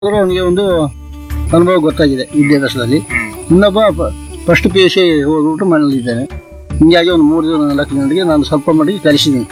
ಆದ್ರೂ ಅವನಿಗೆ ಒಂದು ಅನುಭವ ಗೊತ್ತಾಗಿದೆ ವಿದ್ಯಾಭ್ಯಾಸದಲ್ಲಿ ಇನ್ನೊಬ್ಬ ಫಸ್ಟ್ ಪಿ ಯು ಸಿ ಹೋಗ್ಬಿಟ್ಟು ಮನೇಲಿದ್ದೇನೆ ಹಿಂಗಾಗಿ ಒಂದು ಮೂರು ಜನ ನಾಲ್ಕು ಜನರಿಗೆ ನಾನು ಸ್ವಲ್ಪ ಮಟ್ಟಿಗೆ ಕಲಿಸಿದ್ದೀನಿ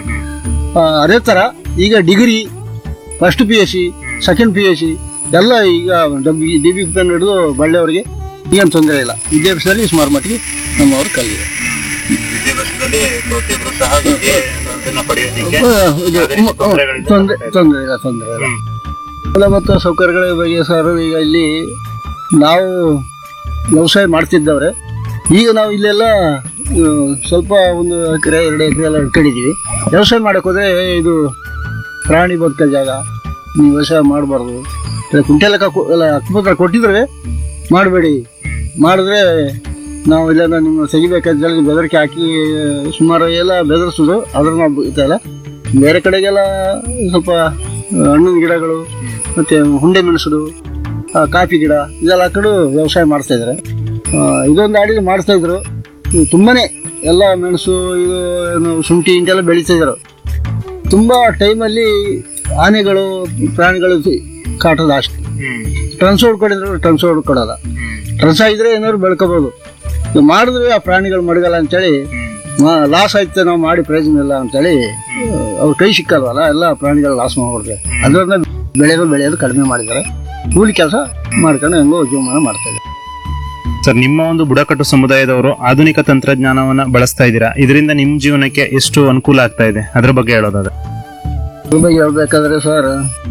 ಆ, ಅದೇ ಥರ ಈಗ degree first P S C second P S C ಎಲ್ಲ ಈಗ ಡಬ್ಬಿ ಡಿ ಬಿ ಪೆನ್ ಹಿಡಿದು ಬಳ್ಳೆಯವರಿಗೆ ಏನು ತೊಂದರೆ ಇಲ್ಲ ವಿದ್ಯಾಭ್ಯಾಸದಲ್ಲಿ ಸುಮಾರು ಮಟ್ಟಿಗೆ ನಮ್ಮವರು ಕಲಿಇದೆ ವಿದ್ಯಾಭ್ಯಾಸದಲ್ಲಿ ಪ್ರತಿಯೊಬ್ಬರು ಸಹ ವಿದ್ಯೆಯನ್ನ ಪಡೆಯೋದಕ್ಕೆ ಇದು ಮ- ತೊಂದರೆ ತೊಂದರೆ ಇಲ್ಲ ತೊಂದರೆ ಇಲ್ಲ ಮೂಲ ಮತ್ತು ಸೌಕರ್ಯಗಳ ಬಗ್ಗೆ ಸರ್ ಈಗ ಇಲ್ಲಿ ನಾವು ವ್ಯವಸಾಯ ಮಾಡ್ತಿದ್ದವ್ರೆ ಈಗ ನಾವು ಇಲ್ಲೆಲ್ಲ ಆ, ಸ್ವಲ್ಪ ಒಂದು ಎಕರೆ ಎರಡು ಎಕರೆ ಎಲ್ಲ ಇಟ್ಕೊಂಡಿದ್ದೀವಿ ವ್ಯವಸಾಯ ಮಾಡಕ್ಕೆ ಹೋದ್ರೆ ಇದು ಪ್ರಾಣಿ ಬದುಕೋ ಜಾಗ ನೀವು ವ್ಯವಸಾಯ ಮಾಡಬಾರ್ದು ಕುಂಟೆ ಲೆಕ್ಕ ಕೊ- ಎಲ್ಲ ಹಕ್ಕುಪತ್ರ ಕೊಟ್ಟಿದ್ರೆ ಮಾಡಬೇಡಿ ಮಾಡಿದ್ರೆ ನಾವು ಇಲ್ಲ ನಿಮ್ಮ ತೆಗಿಬೇಕಂತ ಹೇಳಿ ಬೆದರಿಕೆ ಹಾಕಿ ಸುಮಾರು ಎಲ್ಲ ಬೆದರಿಸೋದು ಅದ್ರ ನಾವು ಇದಲ್ಲ ಬೇರೆ ಕಡೆಗೆಲ್ಲ ಸ್ವಲ್ಪ ಹಣ್ಣಿನ ಗಿಡಗಳು ಮತ್ತೆ ಹುಂಡೆ ಮೆಣಸೋದು ಆ, ಕಾಫಿ ಗಿಡ ಇದೆಲ್ಲ ಹಾಕೊಂಡು ವ್ಯವಸಾಯ ಮಾಡ್ತಾ ಇದ್ದಾರೆ ಆ, ಇದೊಂದು ಅಡಿಗೆ ಮಾಡ್ತಾ ಇದ್ರು ಇದು ತುಂಬಾನೇ ಎಲ್ಲ ಮೆಣಸು ಇದು ಏನು ಶುಂಠಿ ಇಂಟೆಲ್ಲ ಬೆಳೀತಾ ಇದ್ರು ತುಂಬಾ ಟೈಮಲ್ಲಿ ಆನೆಗಳು ಪ್ರಾಣಿಗಳು ಕಾಟದ ಅಷ್ಟೇ ಟ್ರಾನ್ಸ್ಪೋರ್ಟ್ ಕೊಡಿದ್ರು ಟ್ರಾನ್ಸ್ಪೋರ್ಟ್ ಕೊಡೋಲ್ಲ ಟ್ರನ್ಸ್ ಆಗಿದ್ರೆ ಏನಾದ್ರು ಬೆಳ್ಕೋಬಹುದು ಇದು ಮಾಡಿದ್ರೆ ಆ ಪ್ರಾಣಿಗಳು ಮಡಗಲ್ಲ ಅಂತೇಳಿ ಲಾಸ್ ಆಯ್ತು ನಾವು ಮಾಡಿ ಪ್ರಯೋಜನ ಇಲ್ಲ ಅಂತೇಳಿ ಅವ್ರ ಕೈ ಸಿಕ್ಕಲ್ವಲ್ಲ ಎಲ್ಲ ಪ್ರಾಣಿಗಳು ಲಾಸ್ ಮಾಡ್ಕೊಡ್ತಾರೆ ಅದರಿಂದ ಬೆಳೆಯೋದು ಬೆಳೆಯೋದು ಕಡಿಮೆ ಮಾಡಿದ್ದಾರೆ ಕೂಲಿ ಕೆಲಸ ಮಾಡ್ಕೊಂಡು ಹೆಂಗೋ ಜೀವಮಾನ ಮಾಡ್ತಾ ಇದ್ದಾರೆ ಸರ್ ನಿಮ್ಮ ಒಂದು ಬುಡಕಟ್ಟು ಸಮುದಾಯದವರು ಆಧುನಿಕ ತಂತ್ರಜ್ಞಾನವನ್ನ ಬಳಸ್ತಾ ಇದ್ದೀರಾ ಇದರಿಂದ ನಿಮ್ ಜೀವನಕ್ಕೆ ಎಷ್ಟು ಅನುಕೂಲ ಆಗ್ತಾ ಇದೆ ಅದ್ರ ಬಗ್ಗೆ ಹೇಳೋದಾದ್ರೆ ಇದ್ರ ಬಗ್ಗೆ ಹೇಳ್ಬೇಕಾದ್ರೆ ಸರ್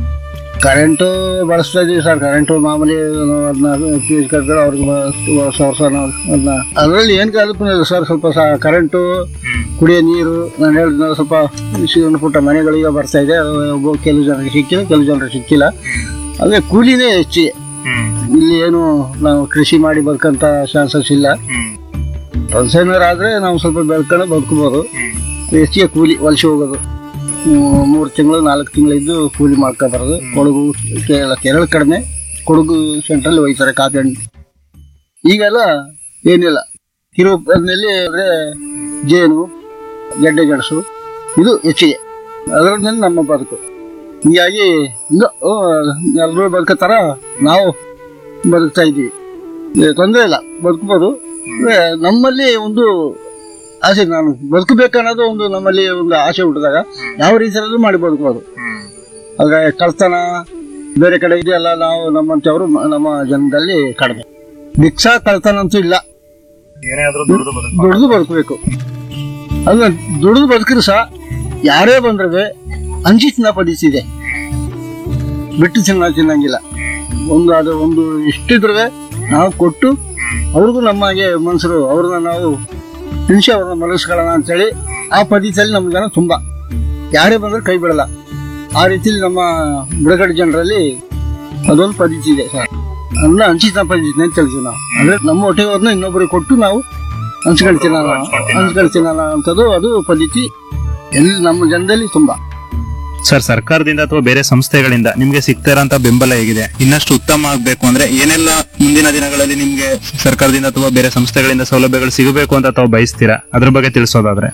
ಕರೆಂಟು ಬಳಸ್ತಾ ಇದೀವಿ ಸರ್ ಕರೆಂಟು ಮಾಮೂಲಿ ಅದನ್ನ ಫ್ಯೂಸ್ ಕಟ್ಕೊಂಡು ಅವ್ರಿಗೆ ವರ್ಷ ವರ್ಷ ನಾವು ಅದನ್ನ ಅದರಲ್ಲಿ ಏನು ಕಲ್ಪನೆ ಇಲ್ಲ ಸರ್ ಸ್ವಲ್ಪ ಸಹ ಕರೆಂಟು ಕುಡಿಯೋ ನೀರು ನಾನು ಹೇಳಿದ್ನಲ್ಲ ಸ್ವಲ್ಪ ಸಣ್ಣ ಪುಟ್ಟ ಮನೆಗಳಿಗೆ ಬರ್ತಾ ಇದೆ ಅದು ಒಬ್ಬ ಕೆಲವು ಜನರಿಗೆ ಸಿಕ್ಕಿಲ್ಲ ಕೆಲವು ಜನರಿಗೆ ಸಿಕ್ಕಿಲ್ಲ ಅದೇ ಕೂಲಿನೇ ಹೆಚ್ಚಿಗೆ ಇಲ್ಲಿ ಏನು ನಾವು ಕೃಷಿ ಮಾಡಿ ಬದುಕಂತ ಚಾನ್ಸಸ್ ಇಲ್ಲ ಏನಾರು ಆದ್ರೆ ನಾವು ಸ್ವಲ್ಪ ಬೆಳ್ಕೊಂಡು ಬದುಕಬಹುದು ಹೆಚ್ಚಿಗೆ ಕೂಲಿ ವಲಸೆ ಹೋಗೋದು ಮೂರು ತಿಂಗಳು ನಾಲ್ಕು ತಿಂಗಳಿದ್ದು ಕೂಲಿ ಮಾಡ್ಕೊ ಬರೋದು ಕೊಡಗು ಕೇರಳ ಕೇರಳ ಕಡಿಮೆ ಕೊಡಗು ಸೆಂಟ್ರಲ್ಲಿ ಒಯ್ತಾರೆ ಕಾಫಿ ಹಣ್ಣು ಈಗೆಲ್ಲ ಏನಿಲ್ಲ ತಿರುಪತಿನಲ್ಲಿ ಅಂದ್ರೆ ಜೇನು ಗೆಡ್ಡೆ ಗೆಣಸು ಇದು ಹೆಚ್ಚಿಗೆ ಅದರಿಂದ ನಮ್ಮ ಬದುಕು ಹೀಗಾಗಿ ಹಿಂಗ ಎಲ್ಲರೂ ಬದುಕತ್ತಾರ ನಾವು ಬದುಕ್ತಾ ಇದ್ದೀವಿ ಏ, ತೊಂದರೆ ಇಲ್ಲ ಬದುಕಬಹುದು ಅಂದ್ರೆ ನಮ್ಮಲ್ಲಿ ಒಂದು ಆಸೆ ನಾನು ಬದುಕಬೇಕನ್ನೋದು ಒಂದು ನಮ್ಮಲ್ಲಿ ಒಂದು ಆಸೆ ಹುಟ್ಟಿದಾಗ ಯಾವ ರೀತಿಯಾದ್ರೂ ಮಾಡಿ ಬದುಕಬಹುದು ಆದ್ರೆ ಕಳ್ತನ ಬೇರೆ ಕಡೆ ಇದೆಯಲ್ಲ ನಾವು ನಮ್ಮಂತವರು ನಮ್ಮ ಜನದಲ್ಲಿ ಕಡಿಮೆ ಭಿಕ್ಷಾ ಕಳ್ತನ ಅಂತೂ ಇಲ್ಲ ಏನೇ ಆದ್ರೂ ದುಡಿದು ಬದುಕು ದುಡಿದು ಬದುಕಬೇಕು ಅಲ್ಲ ದುಡಿದು ಬದುಕಿದ್ರು ಸಹ ಯಾರೇ ಬಂದ್ರೆ ಅಂಜಿ ತಿನ್ನ ಪದ್ಧತಿ ಇದೆ ಬಿಟ್ಟು ತಿನ್ನ ತಿನ್ನಂಗಿಲ್ಲ ಒಂದು ಅದು ಒಂದು ಇಷ್ಟಿದ್ರೆ ನಾವು ಕೊಟ್ಟು ಅವ್ರಿಗೂ ನಮಗೆ ಮನುಷ್ಯರು ಅವ್ರನ್ನ ನಾವು ತಿನ್ಸಿ ಅವ್ರನ್ನ ಮನಸ್ಕೊಳ್ಳೋಣ ಅಂತೇಳಿ ಆ ಪದ್ಧತಿಯಲ್ಲಿ ನಮ್ಮ ಜನ ತುಂಬಾ ಯಾರೇ ಬಂದ್ರೆ ಕೈ ಬಿಡಲ್ಲ ಆ ರೀತಿಲಿ ನಮ್ಮ ಬುಡಗಡೆ ಜನರಲ್ಲಿ ಅದೊಂದು ಪದ್ಧತಿ ಇದೆ ಸರ್ ಅನ್ನ ಹಂಚಿತ ಪದ್ಧತಿ ಅಂತ ಹೇಳ್ತೀವಿ ನಾವು ಅಂದ್ರೆ ನಮ್ಮ ಹೊಟ್ಟೆವ್ರನ್ನ ಇನ್ನೊಬ್ಬರಿಗೆ ಕೊಟ್ಟು ನಾವು ಹಂಚ್ಕೊಳ್ತೀನ ಹಂಚ್ಕೊಳ್ತೀನ ಅಂತದ್ದು ಅದು ಪದ್ಧತಿ ಎಲ್ಲಿ ನಮ್ಮ ಜನದಲ್ಲಿ ತುಂಬಾ ಸರ್ ಸರ್ಕಾರದಿಂದ ಅಥವಾ ಬೇರೆ ಸಂಸ್ಥೆಗಳಿಂದ ನಿಮ್ಗೆ ಸಿಗ್ತಾ ಇರೋಂತ ಬೆಂಬಲ ಹೇಗಿದೆ ಇನ್ನಷ್ಟು ಉತ್ತಮ ಆಗ್ಬೇಕು ಅಂದ್ರೆ ಏನೆಲ್ಲ ಮುಂದಿನ ದಿನಗಳಲ್ಲಿ ನಿಮ್ಗೆ ಸರ್ಕಾರದಿಂದ ಅಥವಾ ಬೇರೆ ಸಂಸ್ಥೆಗಳಿಂದ ಸೌಲಭ್ಯಗಳು ಸಿಗಬೇಕು ಅಂತ ತಾವು ಬಯಸ್ತೀರಾ ಅದ್ರ ಬಗ್ಗೆ ತಿಳಿಸೋದಾದ್ರೆ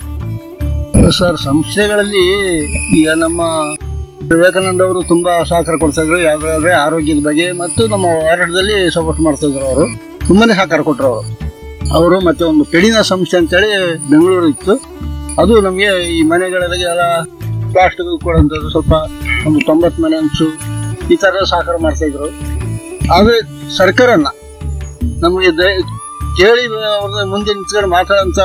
ಸರ್ ಸಂಸ್ಥೆಗಳಲ್ಲಿ ಈಗ ನಮ್ಮ ವಿವೇಕಾನಂದ ಅವರು ತುಂಬಾ ಸಹಕಾರ ಕೊಡ್ತಾ ಇದ್ರು ಯಾವ್ದಾದ್ರೆ ಆರೋಗ್ಯದ ಬಗ್ಗೆ ಮತ್ತು ನಮ್ಮ ಹೋರಾಟದಲ್ಲಿ ಸಪೋರ್ಟ್ ಮಾಡ್ತಾ ಇದ್ರು ಅವರು ತುಂಬಾನೇ ಸಹಕಾರ ಕೊಟ್ಟರು ಅವರು ಅವರು ಮತ್ತೆ ಒಂದು ಪೆಡಿನ ಸಂಸ್ಥೆ ಅಂತೇಳಿ ಬೆಂಗಳೂರು ಇತ್ತು ಅದು ನಮಗೆ ಈ ಮನೆಗಳಿಗೆ ಎಲ್ಲ ಪ್ಲಾಸ್ಟಿಕ್ ಕೊಡುವಂಥದ್ದು ಸ್ವಲ್ಪ ಒಂದು ತೊಂಬತ್ತು ಮನೆ ಹಂಚು ಈ ತರ ಸಹಕಾರ ಮಾಡ್ತಾ ಇದ್ರು ಆದ್ರೆ ಸರ್ಕಾರನ ನಮಗೆ ದ- ಕೇಳಿ ಅವ್ರನ್ನ ಮುಂದೆ ನಿಂತ್ಕೊಂಡು ಮಾತಾಡೋಂಥ